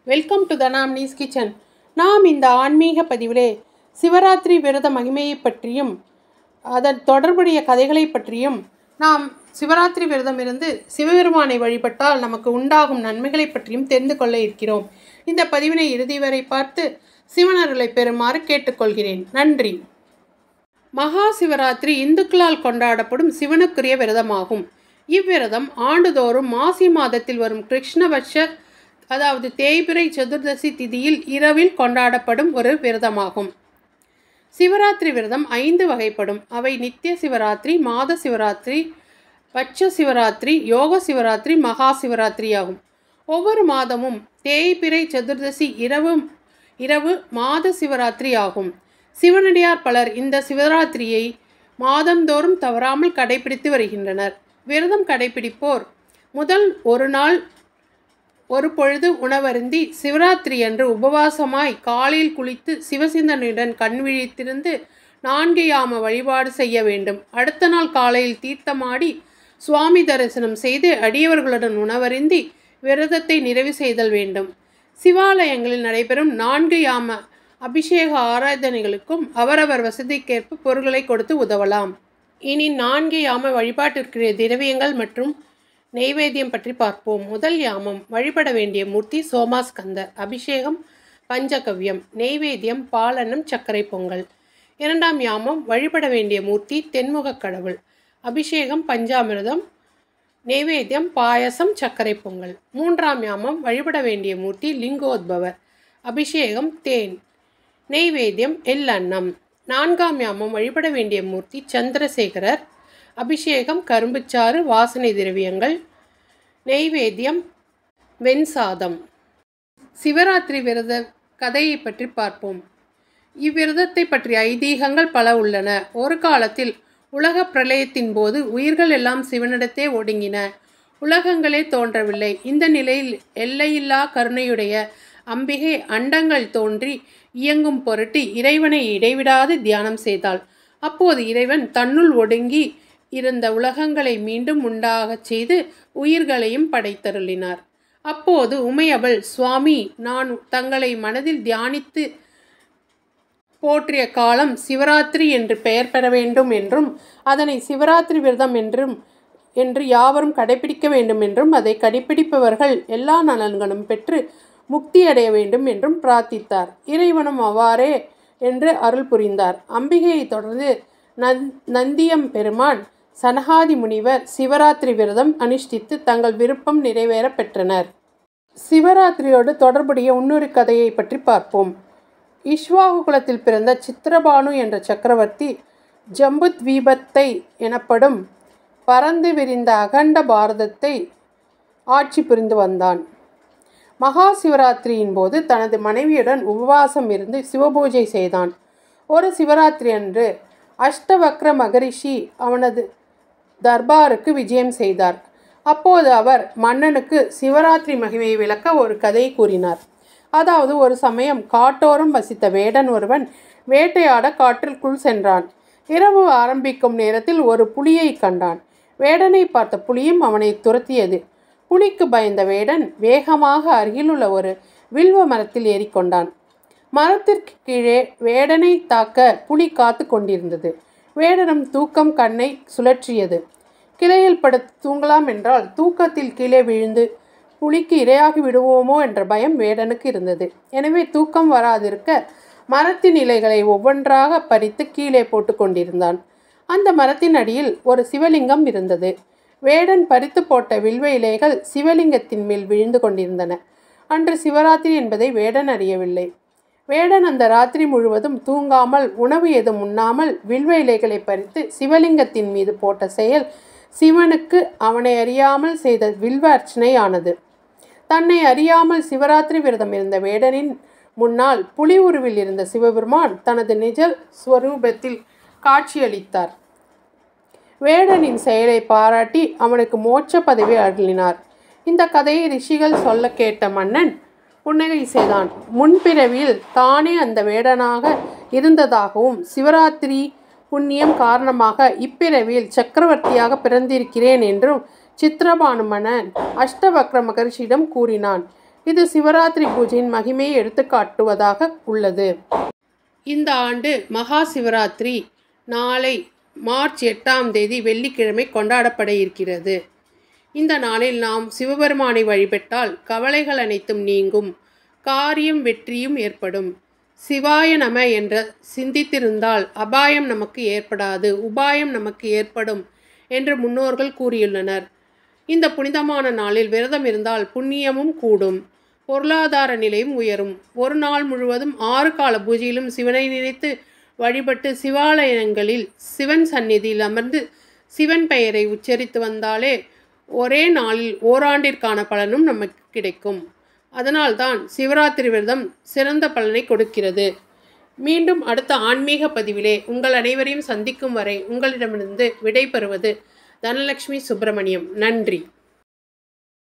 welcome to தனாம்னீஸ் kitchen நாம் இந்த ஆன்மீக பதிவிலே சிவராத்திரி விரத மகிமையை பற்றியும் அதன் தொடர்புடைய கதைகளை பற்றியும் நாம் சிவராத்திரி விரதம் இருந்து சிவபெருமானை வழிபட்டால் நமக்கு உண்டாகும் நன்மைகளை பற்றியும் தெரிந்து கொள்ள இருக்கிறோம் இந்த பதிவினை இறுதி வரை பார்த்து சிவனர்களை பெறுமாறு கேட்டுக்கொள்கிறேன் நன்றி மகா சிவராத்திரி இந்துக்களால் கொண்டாடப்படும் சிவனுக்குரிய விரதமாகும் இவ்விரதம் ஆண்டுதோறும் மாசி மாதத்தில் வரும் கிருஷ்ணபட்ச அதாவது தேய்பிறை சதுர்தசி திதியில் இரவில் கொண்டாடப்படும் ஒரு விரதமாகும் சிவராத்திரி விரதம் ஐந்து வகைப்படும் அவை நித்திய சிவராத்திரி மாத சிவராத்திரி பட்ச சிவராத்திரி யோக சிவராத்திரி மகா சிவராத்திரி ஆகும் ஒவ்வொரு மாதமும் தேய்பிறை சதுர்தசி இரவு இரவு மாத சிவராத்திரி ஆகும் சிவனடியார் பலர் இந்த சிவராத்திரியை மாதந்தோறும் தவறாமல் கடைபிடித்து வருகின்றனர் விரதம் கடைபிடிப்போர் முதல் ஒரு நாள் ஒரு பொழுது உணவருந்தி சிவராத்திரி அன்று உபவாசமாய் காலையில் குளித்து சிவசிந்தனையுடன் கண் விழித்திருந்து நான்கு யாம வழிபாடு செய்ய வேண்டும் அடுத்த நாள் காலையில் தீர்த்தமாடி சுவாமி தரிசனம் செய்து அடியவர்களுடன் உணவருந்தி விரதத்தை நிறைவு செய்தல் வேண்டும் சிவாலயங்களில் நடைபெறும் நான்கு யாம அபிஷேக ஆராதனைகளுக்கும் அவரவர் வசதிக்கேற்ப பொருட்களை கொடுத்து உதவலாம் இனி நான்கு யாம வழிபாட்டிற்குரிய திரவியங்கள் மற்றும் நெய்வேத்தியம் பற்றி பார்ப்போம் முதல் யாமம் வழிபட வேண்டிய மூர்த்தி சோமாஸ்கந்தர் அபிஷேகம் பஞ்சகவ்யம் நெய்வேத்தியம் பாலனம் சர்க்கரை பொங்கல் இரண்டாம் யாமம் வழிபட வேண்டிய மூர்த்தி தென்முகக் கடவுள் அபிஷேகம் பஞ்சாமிர்தம் நெய்வேத்தியம் பாயசம் சர்க்கரை பொங்கல் மூன்றாம் யாமம் வழிபட வேண்டிய மூர்த்தி லிங்கோத்பவர் அபிஷேகம் தேன் நெய்வேத்தியம் எள்ளன்னம் நான்காம் யாமம் வழிபட வேண்டிய மூர்த்தி சந்திரசேகரர் அபிஷேகம் கரும்புச்சாறு வாசனை திரவியங்கள் நெய்வேத்தியம் வெண்சாதம் சிவராத்திரி விரத கதையை பற்றி பார்ப்போம் இவ்விரதத்தை பற்றிய ஐதீகங்கள் பல உள்ளன ஒரு காலத்தில் உலக பிரளயத்தின் போது உயிர்கள் எல்லாம் சிவனிடத்தே ஒடுங்கின உலகங்களே தோன்றவில்லை இந்த நிலையில் எல்லையில்லா கருணையுடைய அம்பிகை அண்டங்கள் தோன்றி இயங்கும் பொருட்டு இறைவனை இடைவிடாது தியானம் செய்தாள் அப்போது இறைவன் தன்னுள் ஒடுங்கி இருந்த உலகங்களை மீண்டும் உண்டாகச் செய்து உயிர்களையும் படைத்தருளினார் அப்போது உமையவள் சுவாமி நான் தங்களை மனதில் தியானித்து போற்றிய காலம் சிவராத்திரி என்று பெயர் பெற வேண்டும் என்றும் அதனை சிவராத்திரி விரதம் என்றும் என்று யாவரும் கடைபிடிக்க வேண்டும் என்றும் அதை கடைபிடிப்பவர்கள் எல்லா நலன்களும் பெற்று முக்தி அடைய வேண்டும் என்றும் பிரார்த்தித்தார் இறைவனும் அவ்வாறே என்று அருள் புரிந்தார் அம்பிகையை தொடர்ந்து நந் நந்தியம் பெருமான் சனகாதி முனிவர் சிவராத்திரி விரதம் அனுஷ்டித்து தங்கள் விருப்பம் நிறைவேற பெற்றனர் சிவராத்திரியோடு தொடர்புடைய இன்னொரு கதையை பற்றி பார்ப்போம் இஷ்வாகு குலத்தில் பிறந்த சித்திரபானு என்ற சக்கரவர்த்தி ஜம்புத்வீபத்தை எனப்படும் பறந்து விரிந்த அகண்ட பாரதத்தை ஆட்சி புரிந்து வந்தான் மகா சிவராத்திரியின் போது தனது மனைவியுடன் உபவாசம் இருந்து சிவபூஜை செய்தான் ஒரு சிவராத்திரி அன்று அஷ்டவக்ர மகரிஷி அவனது தர்பாருக்கு விஜயம் செய்தார் அப்போது அவர் மன்னனுக்கு சிவராத்திரி மகிமையை விளக்க ஒரு கதை கூறினார் அதாவது ஒரு சமயம் காட்டோரம் வசித்த வேடன் ஒருவன் வேட்டையாட காட்டிற்குள் சென்றான் இரவு ஆரம்பிக்கும் நேரத்தில் ஒரு புலியை கண்டான் வேடனை பார்த்த புலியும் அவனை துரத்தியது புலிக்கு பயந்த வேடன் வேகமாக அருகிலுள்ள ஒரு வில்வ மரத்தில் ஏறிக்கொண்டான் மரத்திற்கு கீழே வேடனை தாக்க புலி காத்து கொண்டிருந்தது வேடனும் தூக்கம் கண்ணை சுழற்றியது கிளையில் படுத்து தூங்கலாம் என்றால் தூக்கத்தில் கீழே விழுந்து புலிக்கு இரையாகி விடுவோமோ என்ற பயம் வேடனுக்கு இருந்தது எனவே தூக்கம் வராதிருக்க மரத்தின் இலைகளை ஒவ்வொன்றாக பறித்து கீழே போட்டு கொண்டிருந்தான் அந்த மரத்தின் அடியில் ஒரு சிவலிங்கம் இருந்தது வேடன் பறித்து போட்ட வில்வ இலைகள் சிவலிங்கத்தின் மேல் விழுந்து கொண்டிருந்தன அன்று சிவராத்திரி என்பதை வேடன் அறியவில்லை வேடன் அந்த ராத்திரி முழுவதும் தூங்காமல் உணவு எதுவும் உண்ணாமல் வில்வ இலைகளை பறித்து சிவலிங்கத்தின் மீது போட்ட செயல் சிவனுக்கு அவனை அறியாமல் செய்த வில்வ அர்ச்சனை ஆனது தன்னை அறியாமல் சிவராத்திரி விரதம் இருந்த வேடனின் முன்னால் புலி உருவில் இருந்த சிவபெருமான் தனது நிஜ ஸ்வரூபத்தில் காட்சியளித்தார் வேடனின் செயலை பாராட்டி அவனுக்கு மோட்ச பதவி அருளினார் இந்த கதையை ரிஷிகள் சொல்ல கேட்ட மன்னன் புன்னகை செய்தான் முன்பிறவியில் தானே அந்த வேடனாக இருந்ததாகவும் சிவராத்திரி புண்ணியம் காரணமாக இப்பிறவியில் சக்கரவர்த்தியாக பிறந்திருக்கிறேன் என்றும் சித்திரபானு மன்னன் அஷ்டவக்ர மகர்ஷியிடம் கூறினான் இது சிவராத்திரி பூஜையின் மகிமையை எடுத்துக்காட்டுவதாக உள்ளது இந்த ஆண்டு மகா சிவராத்திரி நாளை மார்ச் எட்டாம் தேதி வெள்ளிக்கிழமை கொண்டாடப்பட இருக்கிறது இந்த நாளில் நாம் சிவபெருமானை வழிபட்டால் கவலைகள் அனைத்தும் நீங்கும் காரியம் வெற்றியும் ஏற்படும் சிவாய நம என்ற சிந்தித்திருந்தால் அபாயம் நமக்கு ஏற்படாது உபாயம் நமக்கு ஏற்படும் என்று முன்னோர்கள் கூறியுள்ளனர் இந்த புனிதமான நாளில் விரதம் இருந்தால் புண்ணியமும் கூடும் பொருளாதார நிலையும் உயரும் ஒரு நாள் முழுவதும் ஆறு கால பூஜையிலும் சிவனை நினைத்து வழிபட்டு சிவாலயங்களில் சிவன் சந்நிதியில் அமர்ந்து சிவன் பெயரை உச்சரித்து வந்தாலே ஒரே நாளில் ஓராண்டிற்கான பலனும் நமக்கு கிடைக்கும் அதனால்தான் சிவராத்திரி விரதம் சிறந்த பலனை கொடுக்கிறது மீண்டும் அடுத்த ஆன்மீக பதிவிலே உங்கள் அனைவரையும் சந்திக்கும் வரை உங்களிடமிருந்து விடை பெறுவது தனலட்சுமி சுப்பிரமணியம் நன்றி